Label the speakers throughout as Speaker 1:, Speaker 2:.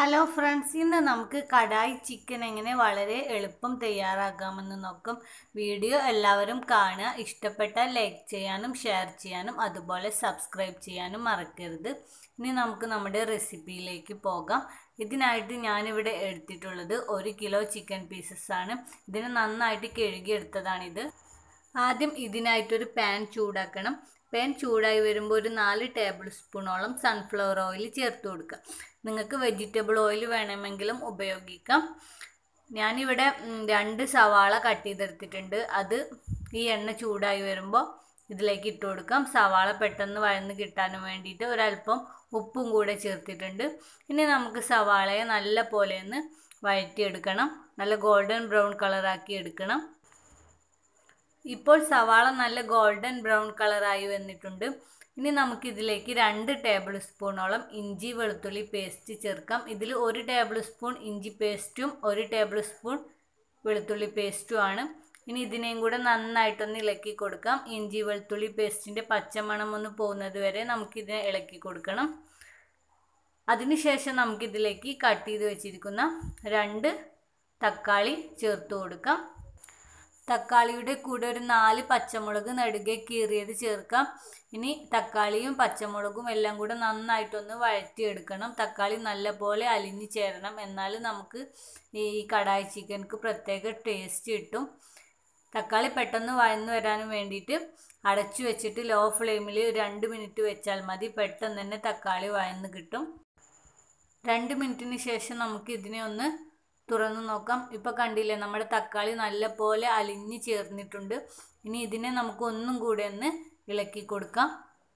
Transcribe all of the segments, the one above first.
Speaker 1: hello friends ഇന്ന് നമുക്ക് kadai chicken എങ്ങനെ വളരെ എളുപ്പം തയ്യാറാക്കാമെന്ന് നോക്കാം വീഡിയോ എല്ലാവരും കാണുക ഇഷ്ടപ്പെട്ടാൽ ലൈക്ക് ചെയ്യാനും ഷെയർ ചെയ്യാനും അതുപോലെ സബ്സ്ക്രൈബ് ചെയ്യാനും മറക്കരുത് ഇനി നമുക്ക് നമ്മുടെ റെസിപ്പിയിലേക്ക് പോകാം ഇതിനായിട്ട് ഞാനിവിടെ എടുത്തിട്ടുള്ളത് ഒരു കിലോ ചിക്കൻ പീസസ് ആണ് ഇതിന് നന്നായിട്ട് കഴുകിയെടുത്തതാണിത് ആദ്യം ഇതിനായിട്ടൊരു പാൻ ചൂടാക്കണം പാൻ ചൂടായി വരുമ്പോൾ ഒരു നാല് ടേബിൾ സ്പൂണോളം സൺഫ്ലവർ ഓയിൽ ചേർത്ത് കൊടുക്കുക നിങ്ങൾക്ക് വെജിറ്റബിൾ ഓയിൽ വേണമെങ്കിലും ഉപയോഗിക്കാം ഞാനിവിടെ ഉം, രണ്ട് സവാള കട്ട് ചെയ്തെടുത്തിട്ടുണ്ട് അത് ഈ എണ്ണ ചൂടായി വരുമ്പോൾ ഇതിലേക്ക് ഇട്ട് കൊടുക്കാം സവാള പെട്ടെന്ന് വഴന്ന് കിട്ടാനും വേണ്ടിയിട്ട് ഒരല്പം ഉപ്പും കൂടെ ചേർത്തിട്ടുണ്ട് ഇനി നമുക്ക് സവാളയെ നല്ല പോലെ ഒന്ന് വഴറ്റിയെടുക്കണം നല്ല ഗോൾഡൻ ബ്രൗൺ കളറാക്കി എടുക്കണം ഇപ്പോൾ സവാള നല്ല ഗോൾഡൻ ബ്രൗൺ കളറായി വന്നിട്ടുണ്ട് ഇനി നമുക്കിതിലേക്ക് രണ്ട് ടേബിൾ സ്പൂണോളം ഇഞ്ചി വെളുത്തുള്ളി പേസ്റ്റ് ചേർക്കാം ഇതിൽ ഒരു ടേബിൾ സ്പൂൺ ഇഞ്ചി പേസ്റ്റും ഒരു ടേബിൾ സ്പൂൺ വെളുത്തുള്ളി പേസ്റ്റും ആണ് ഇനി ഇതിനെയും കൂടെ നന്നായിട്ടൊന്ന് ഇളക്കി കൊടുക്കാം ഇഞ്ചി വെളുത്തുള്ളി പേസ്റ്റിൻ്റെ പച്ചമണം ഒന്ന് പോകുന്നത് വരെ നമുക്കിതിനെ ഇളക്കി കൊടുക്കണം അതിനുശേഷം നമുക്കിതിലേക്ക് കട്ട് ചെയ്ത് വെച്ചിരിക്കുന്ന രണ്ട് തക്കാളി ചേർത്ത് കൊടുക്കാം തക്കാളിയുടെ കൂടെ ഒരു നാല് പച്ചമുളക് നടുകെ കീറിയത് ചേർക്കാം ഇനി തക്കാളിയും പച്ചമുളകും എല്ലാം കൂടെ നന്നായിട്ടൊന്ന് വഴറ്റിയെടുക്കണം തക്കാളി നല്ലപോലെ അലിഞ്ഞു ചേരണം എന്നാൽ നമുക്ക് ഈ കടായി ചിക്കൻക്ക് പ്രത്യേക ടേസ്റ്റ് കിട്ടും തക്കാളി പെട്ടെന്ന് വഴന്നു വരാനും വേണ്ടിയിട്ട് അടച്ചു വെച്ചിട്ട് ലോ ഫ്ലെയിമിൽ രണ്ട് മിനിറ്റ് വെച്ചാൽ മതി പെട്ടെന്ന് തന്നെ തക്കാളി വഴന്ന് കിട്ടും രണ്ട് മിനിറ്റിന് ശേഷം നമുക്ക് ഇതിനെ ഒന്ന് തുറന്നു നോക്കാം ഇപ്പോൾ കണ്ടില്ലേ നമ്മുടെ തക്കാളി നല്ല പോലെ അലിഞ്ഞ് ചേർന്നിട്ടുണ്ട് ഇനി ഇതിനെ നമുക്ക് ഒന്നും കൂടെ ഒന്ന് ഇളക്കി കൊടുക്കാം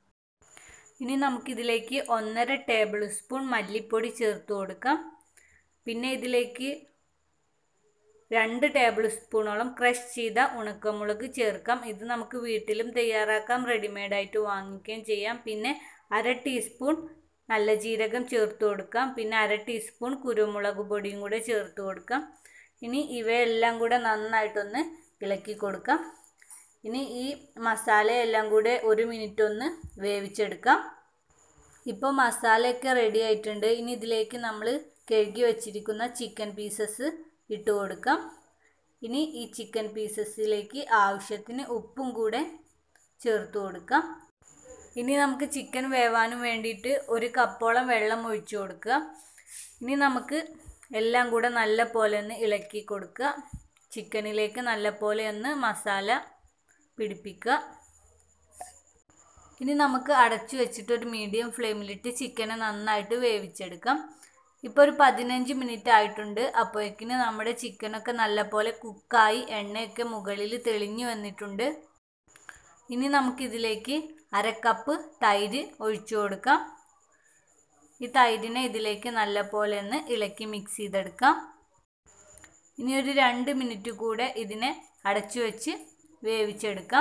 Speaker 1: ഇനി നമുക്കിതിലേക്ക് ഒന്നര ടേബിൾ സ്പൂൺ മല്ലിപ്പൊടി ചേർത്ത് കൊടുക്കാം പിന്നെ ഇതിലേക്ക് രണ്ട് ടേബിൾ സ്പൂണോളം ക്രഷ് ചെയ്ത ഉണക്കമുളക് ചേർക്കാം ഇത് നമുക്ക് വീട്ടിലും തയ്യാറാക്കാം റെഡിമെയ്ഡായിട്ട് വാങ്ങിക്കുകയും ചെയ്യാം പിന്നെ അര ടീസ്പൂൺ നല്ല ജീരകം ചേർത്ത് കൊടുക്കാം പിന്നെ അര ടീസ്പൂൺ കുരുമുളക് പൊടിയും കൂടെ ചേർത്ത് കൊടുക്കാം ഇനി ഇവയെല്ലാം കൂടെ നന്നായിട്ടൊന്ന് ഇളക്കി കൊടുക്കാം ഇനി ഈ മസാലയെല്ലാം കൂടെ ഒരു മിനിറ്റ് ഒന്ന് വേവിച്ചെടുക്കാം ഇപ്പോൾ മസാലയൊക്കെ റെഡി ആയിട്ടുണ്ട് ഇനി ഇതിലേക്ക് നമ്മൾ കഴുകി വെച്ചിരിക്കുന്ന ചിക്കൻ പീസസ് ഇട്ട് കൊടുക്കാം ഇനി ഈ ചിക്കൻ പീസസിലേക്ക് ആവശ്യത്തിന് ഉപ്പും കൂടെ ചേർത്ത് കൊടുക്കാം ഇനി നമുക്ക് ചിക്കൻ വേവാനും വേണ്ടിയിട്ട് ഒരു കപ്പോളം വെള്ളം ഒഴിച്ചു കൊടുക്കുക ഇനി നമുക്ക് എല്ലാം കൂടെ നല്ല പോലെ ഒന്ന് ഇളക്കി കൊടുക്കുക ചിക്കനിലേക്ക് നല്ല പോലെ ഒന്ന് മസാല പിടിപ്പിക്കുക ഇനി നമുക്ക് അടച്ചു വെച്ചിട്ട് ഒരു മീഡിയം ഫ്ലെയിമിലിട്ട് ചിക്കനെ നന്നായിട്ട് വേവിച്ചെടുക്കാം ഇപ്പോൾ ഒരു പതിനഞ്ച് മിനിറ്റ് ആയിട്ടുണ്ട് അപ്പോഴേക്കിന് നമ്മുടെ ചിക്കനൊക്കെ നല്ലപോലെ കുക്കായി എണ്ണയൊക്കെ മുകളിൽ തെളിഞ്ഞു വന്നിട്ടുണ്ട് ഇനി നമുക്കിതിലേക്ക് അര കപ്പ് തൈര് ഒഴിച്ചു കൊടുക്കാം ഈ തൈരിനെ ഇതിലേക്ക് നല്ലപോലെ ഒന്ന് ഇളക്കി മിക്സ് ചെയ്തെടുക്കാം ഇനി ഒരു രണ്ട് മിനിറ്റ് കൂടെ ഇതിനെ അടച്ചു വെച്ച് വേവിച്ചെടുക്കാം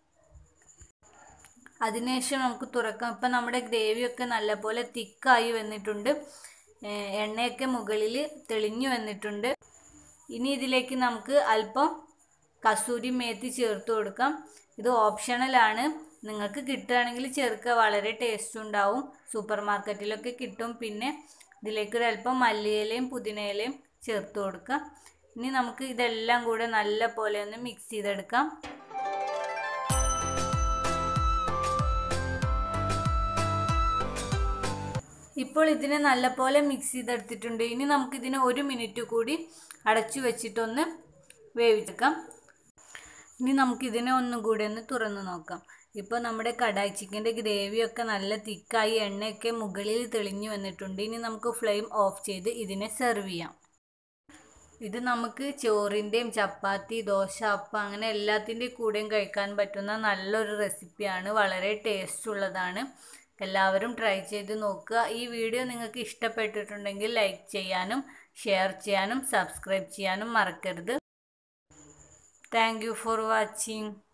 Speaker 1: അതിനുശേഷം നമുക്ക് തുറക്കാം ഇപ്പം നമ്മുടെ ഗ്രേവിയൊക്കെ നല്ലപോലെ തിക്കായി വന്നിട്ടുണ്ട് ഏഹ് എണ്ണയൊക്കെ മുകളിൽ തെളിഞ്ഞു വന്നിട്ടുണ്ട് ഇനി ഇതിലേക്ക് നമുക്ക് അല്പം കസൂരി മേത്തി ചേർത്ത് കൊടുക്കാം ഇത് ഓപ്ഷണലാണ് നിങ്ങൾക്ക് കിട്ടുകയാണെങ്കിൽ ചേർക്കുക വളരെ ടേസ്റ്റ് ഉണ്ടാവും സൂപ്പർ മാർക്കറ്റിലൊക്കെ കിട്ടും പിന്നെ ഇതിലേക്ക് ഒരല്പം മല്ലിയിലയും പുതിനയിലയും ചേർത്ത് കൊടുക്കുക ഇനി നമുക്ക് ഇതെല്ലാം കൂടെ നല്ല പോലെ ഒന്ന് മിക്സ് ചെയ്തെടുക്കാം ഇപ്പോൾ ഇതിനെ നല്ലപോലെ മിക്സ് ചെയ്തെടുത്തിട്ടുണ്ട് ഇനി നമുക്കിതിനെ ഒരു മിനിറ്റ് കൂടി അടച്ചു വെച്ചിട്ടൊന്ന് വേവിച്ചെടുക്കാം ഇനി നമുക്കിതിനെ ഒന്നും കൂടി ഒന്ന് തുറന്ന് നോക്കാം ഇപ്പോൾ നമ്മുടെ കടായി ചിക്കൻ്റെ ഗ്രേവിയൊക്കെ നല്ല തിക്കായി എണ്ണയൊക്കെ മുകളിൽ തെളിഞ്ഞു വന്നിട്ടുണ്ട് ഇനി നമുക്ക് ഫ്ലെയിം ഓഫ് ചെയ്ത് ഇതിനെ സെർവ് ചെയ്യാം ഇത് നമുക്ക് ചോറിൻ്റെയും ചപ്പാത്തി ദോശ അപ്പം അങ്ങനെ എല്ലാത്തിൻ്റെയും കൂടെയും കഴിക്കാൻ പറ്റുന്ന നല്ലൊരു റെസിപ്പിയാണ് വളരെ ടേസ്റ്റ് ഉള്ളതാണ് എല്ലാവരും ട്രൈ ചെയ്ത് നോക്കുക ഈ വീഡിയോ നിങ്ങൾക്ക് ഇഷ്ടപ്പെട്ടിട്ടുണ്ടെങ്കിൽ ലൈക്ക് ചെയ്യാനും ഷെയർ ചെയ്യാനും സബ്സ്ക്രൈബ് ചെയ്യാനും മറക്കരുത് താങ്ക് യു ഫോർ വാച്ചിങ്